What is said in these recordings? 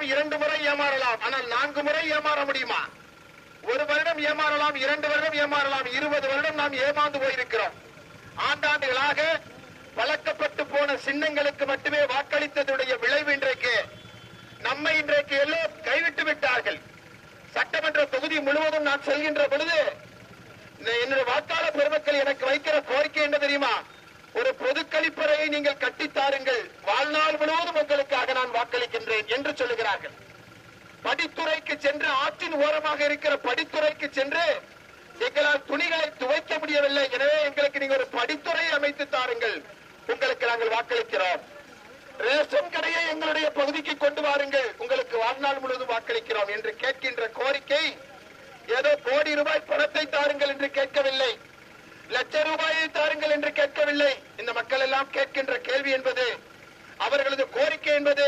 ஏமாறலாம் இரண்டு முறை ஏமாறலாம் ஆனால் நான்கு முறை ஏமாற முடியுமா ஒரு வருடம் ஏமாறலாம் இரண்டு வருடம் ஏமாறலாம் இருபது வருடம் நாம் ஏமாந்து போயிருக்கிறோம் ஆண்டாண்டுகளாக வளர்க்கப்பட்டு போன சின்னங்களுக்கு மட்டுமே வாக்களித்ததுடைய விளைவு இன்றைக்கு நம்மை இன்றைக்கு எல்லாம் கைவிட்டு விட்டார்கள் சட்டமன்ற தொகுதி முழுவதும் நான் செல்கின்ற பொழுது இந்த- என்னுடைய வாக்காளர் பெருமக்கள் எனக்கு வைக்கிற கோரிக்கை என்ன தெரியுமா ஒரு பொது கழிப்பறையை நீங்கள் கட்டித்தாருங்கள் வாழ்நாள் முழுவதும் உங்களுக்காக நான் வாக்களிக்கின்றேன் என்று சொல்லுகிறார்கள் படித்துறைக்கு சென்று ஆற்றின் ஓரமாக இருக்கிற படித்துறைக்கு சென்று எங்களால் துணிகளை துவைக்க முடியவில்லை எனவே எங்களுக்கு நீங்க ஒரு படித்துறை அமைத்து தாருங்கள் உங்களுக்கு நாங்கள் வாக்களிக்கிறோம் ரேஷன் கடையை எங்களுடைய பகுதிக்கு கொண்டு வாருங்கள் உங்களுக்கு வாழ்நாள் முழுவதும் வாக்களிக்கிறோம் என்று கேட்கின்ற கோரிக்கை ஏதோ கோடி ரூபாய் பணத்தை தாருங்கள் என்று கேட்கவில்லை லட்ச ரூபாயை தாருங்கள் என்று கேட்கவில்லை இந்த மக்கள் எல்லாம் கேட்கின்ற கேள்வி என்பது அவர்களது கோரிக்கை என்பது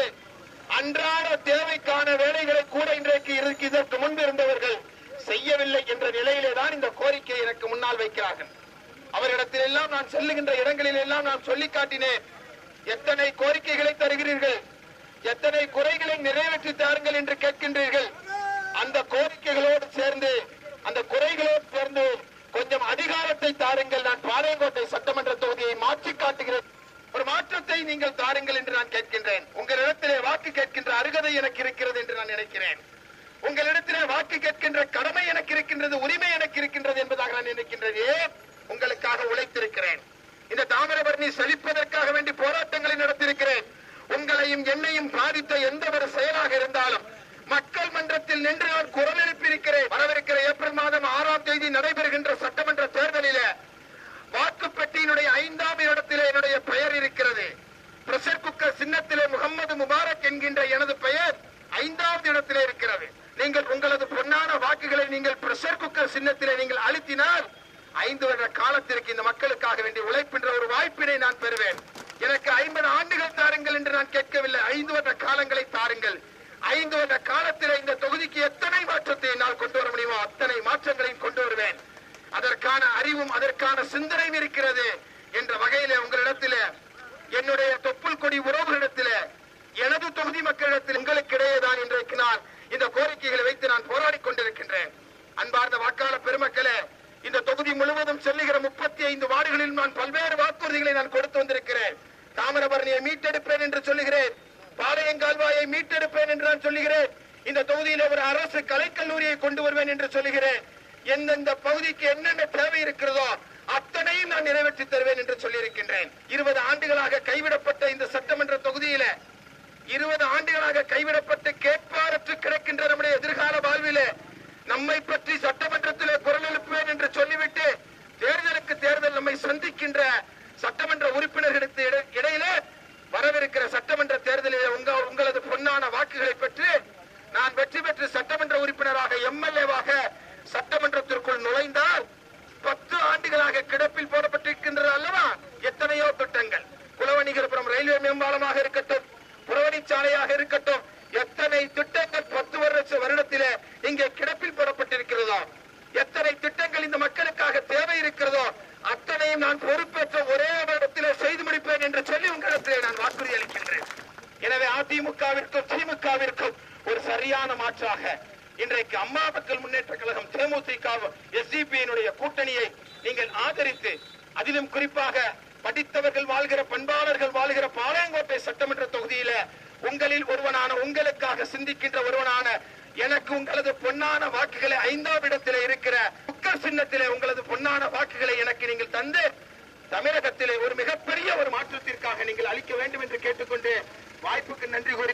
அன்றாட தேவைக்கான வேலைகளை கூட இன்றைக்கு இருக்கு- இதற்கு முன்பு இருந்தவர்கள் செய்யவில்லை என்ற நிலையிலே தான் இந்த கோரிக்கையை எனக்கு முன்னால் வைக்கிறார்கள் அவரிடத்தில் எல்லாம் நான் செல்லுகின்ற இடங்களில் எல்லாம் நான் சொல்லி காட்டினேன் எத்தனை கோரிக்கைகளை தருகிறீர்கள் எத்தனை குறைகளை நிறைவேற்றி தாருங்கள் என்று கேட்கின்றீர்கள் அந்த கோரிக்கைகளோடு சேர்ந்து அந்த குறைகளோடு சேர்ந்து கொஞ்சம் அதிகாரத்தை தாருங்கள் நான் பாளையங்கோட்டை சட்டமன்ற தொகுதியை மாற்றி காட்டுகிறேன் ஒரு மாற்றத்தை நீங்கள் தாருங்கள் என்று நான் கேட்கின்றேன் உங்களிடத்திலே வாக்கு கேட்கின்ற அருகதை எனக்கு இருக்கிறது என்று நான் நினைக்கிறேன் உங்களிடத்திலே வாக்கு கேட்கின்ற கடமை எனக்கு இருக்கின்றது உரிமை எனக்கு இருக்கின்றது என்பதாக நான் நினைக்கின்றேன் ஏன் உங்களுக்காக உழைத்திருக்கிறேன் இந்த தாமிரபரணி செழிப்பதற்காக வேண்டி போராட்டங்களை நடத்தியிருக்கிறேன் உங்களையும் என்னையும் பாதித்த எந்த ஒரு செயலாக இருந்தாலும் மக்கள் மன்றத்தில் நின்று நான் குரல் எழுப்பியிருக்கிறேன் வரவிருக்கிற ஏப்ரல் மாதம் ஆறாம் தேதி நடைபெறுகின்ற சட்டமன்ற தேர்தலிலே வாக்குப்பெட்டியினுடைய ஐந்தாம் இடத்திலே என்னுடைய பெயர் இருக்கிறது பிரஷர் குக்கர் சின்னத்திலே முகமது முபாரக் என்கின்ற எனது பெயர் ஐந்தாவது இடத்திலே இருக்கிறது நீங்கள் உங்களது பொன்னான வாக்குகளை நீங்கள் பிரஷர் குக்கர் சின்னத்திலே நீங்கள் அழுத்தினால் ஐந்து வருட காலத்திற்கு இந்த மக்களுக்காக வேண்டி உழைக்கின்ற ஒரு வாய்ப்பினை நான் பெறுவேன் எனக்கு ஐம்பது ஆண்டுகள் தாருங்கள் என்று நான் கேட்கவில்லை ஐந்து வருட காலங்களை தாருங்கள் ஐந்து வருட காலத்திலே இந்த தொகுதிக்கு எத்தனை மாற்றத்தை என்னால் கொண்டு வர முடியுமோ அத்தனை மாற்றங்களையும் கொண்டு வருவேன் அதற்கான அறிவும் அதற்கான சிந்தனையும் இருக்கிறது என்ற வகையிலே உங்களிடத்திலே என்னுடைய தொப்புள் கொடி உறவுகளிடத்திலே எனது தொகுதி மக்களிடத்தில் உங்களுக்கு இடையே தான் இன்றைக்கு நான் இந்த கோரிக்கைகளை வைத்து நான் போராடி கொண்டிருக்கின்றேன் அன்பார்ந்த வாக்காளர் பெருமக்களே இந்த தொகுதி முழுவதும் செல்லுகிற முப்பத்தி ஐந்து வார்டுகளில் நான் பல்வேறு வாக்குறுதிகளை நான் கொடுத்து வந்திருக்கிறேன் தாமிரபரணியை மீட்டெடுப்பேன் என்று சொல்லுகிறேன் பாளையங்கால்வாயை மீட்டெடுப்பேன் என்று நான் சொல்லுகிறேன் இந்த தொகுதியில ஒரு அரசு கலைக்கல்லூரியை கொண்டு வருவேன் என்று சொல்லுகிறேன் எந்தெந்த பகுதிக்கு என்னென்ன தேவை இருக்கிறதோ அத்தனையும் நான் நிறைவேற்றி தருவேன் என்று சொல்லியிருக்கின்றேன் இருபது ஆண்டுகளாக கைவிடப்பட்ட இந்த சட்டமன்ற தொகுதியில இருபது ஆண்டுகளாக கைவிடப்பட்டு கேட்பாரற்று கிடக்கின்ற நம்முடைய எதிர்கால வாழ்விலே நம்மை பற்றி சட்டமன்றத்திலே குரல் எழுப்புவேன் என்று சொல்லிவிட்டு தேர்தலுக்கு தேர்தல் நம்மை சந்திக்கின்ற சட்டமன்ற உறுப்பினர்களுக்கு இடை- இடையிலே வரவிருக்கிற சட்டமன்ற தேர்தலிலே உங்க உங்களது பொன்னான வாக்குகளை பெற்று நான் வெற்றி பெற்று சட்டமன்ற உறுப்பினராக எம்எல்ஏவாக சட்டமன்றத்திற்குள் நுழைந்தால் பத்து ஆண்டுகளாக கிடப்பில் போடப்பட்டிருக்கின்றது அல்லவா எத்தனையோ திட்டங்கள் குலவணிகரபுரம் ரயில்வே மேம்பாலமாக இருக்கட்டும் புறவணிச்சாலையாக இருக்கட்டும் எத்தனை திட்டங்கள் பத்து வருஷ வருடத்திலே இங்கே கிடப்பில் போடப்பட்டிருக்கிறதோ எத்தனை திட்டங்கள் இந்த மக்களுக்காக தேவை இருக்கிறதோ அத்தனையும் நான் பொறுப்பேற்ற ஒரே வருடத்திலே செய்து முடிப்பேன் என்று சொல்லி உங்களிடத்திலே நான் வாக்குறுதி அளிக்கின்றேன் எனவே அதிமுகவிற்கும் திமுகவிற்கும் ஒரு சரியான மாற்றாக இன்றைக்கு அம்மா மக்கள் முன்னேற்ற கழகம் தேமுதிக எஸ்டிபியினுடைய கூட்டணியை நீங்கள் ஆதரித்து அதிலும் குறிப்பாக படித்தவர்கள் வாழ்கிற பண்பாளர்கள் வாழ்கிற பாளையங்கோட்டை சட்டமன்ற தொகுதியில உங்களில் ஒருவனான உங்களுக்காக சிந்திக்கின்ற ஒருவனான எனக்கு உங்களது பொன்னான வாக்குகளை ஐந்தாம் இடத்திலே இருக்கிற குக்கர் சின்னத்திலே உங்களது பொன்னான வாக்குகளை எனக்கு நீங்கள் தந்து தமிழகத்திலே ஒரு மிகப்பெரிய ஒரு மாற்றத்திற்காக நீங்கள் அளிக்க வேண்டும் என்று கேட்டுக்கொண்டு வாய்ப்புக்கு நன்றி கூறி